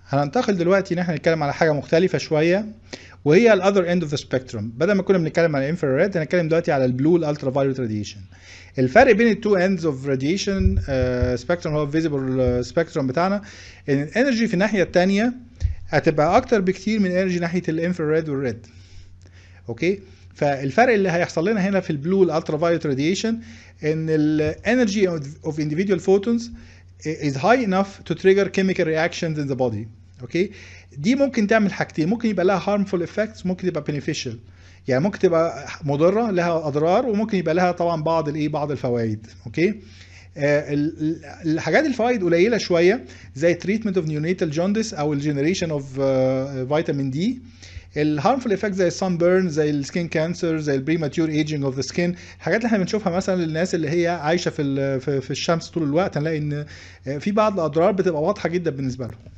هننتقل دلوقتي ان احنا نتكلم على حاجه مختلفه شويه وهي الاذر اند اوف ذا سبيكتروم بدل ما كنا بنتكلم على الانفراريد هنتكلم دلوقتي على البلو الالترا فايولت راديشن الفرق بين التو اندز اوف راديشن سبيكتروم هو الفيزيبل سبيكتروم بتاعنا ان الانرجي في الناحيه الثانيه هتبقى اكتر بكتير من انرجي ناحيه الانفراريد والريد اوكي فالفرق اللي هيحصل لنا هنا في البلو الالترا فايولت راديشن ان الانرجي اوف individual photons is high enough to trigger chemical reactions in the body اوكي دي ممكن تعمل حاجتين ممكن يبقى لها harmful effects ممكن تبقى beneficial يعني ممكن تبقى مضره لها اضرار وممكن يبقى لها طبعا بعض الايه بعض الفوائد اوكي آه ال- الحاجات الفوائد قليله شويه زي تريتمنت اوف نيونيتال جوندس او الجنريشن اوف فيتامين دي الهارمفul افكت زي السان بيرن زي السكين كانسر زي البريماتيور ايجنج اوف ذا سكين الحاجات اللي احنا بنشوفها مثلا للناس اللي هي عايشه في ال- في في الشمس طول الوقت هنلاقي ان في بعض الاضرار بتبقى واضحه جدا بالنسبه لهم